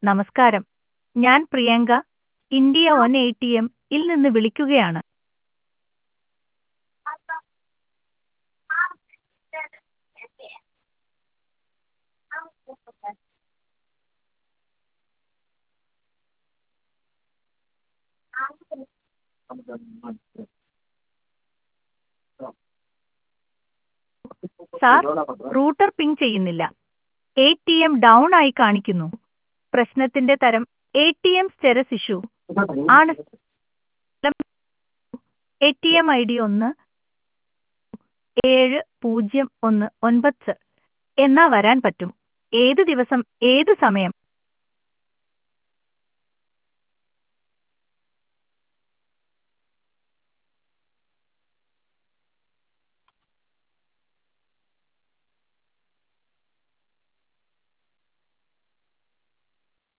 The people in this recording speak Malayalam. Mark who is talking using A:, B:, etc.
A: നമസ്കാരം ഞാൻ Priyanka India one A T M ഇൽ നിന്ന് വിളിക്കുകയാണ് സാർ റൂട്ടർ പിങ് ചെയ്യുന്നില്ല എ ടി എം ഡൗൺ ആയി കാണിക്കുന്നു പ്രശ്നത്തിന്റെ തരം A T M status issue ആണ് A T M I D ഒന്ന് ഏഴ് പൂജ്യം ഒന്ന് ഒൻപത് എന്നാ വരാൻ പറ്റും ഏത് ദിവസം ഏത് സമയം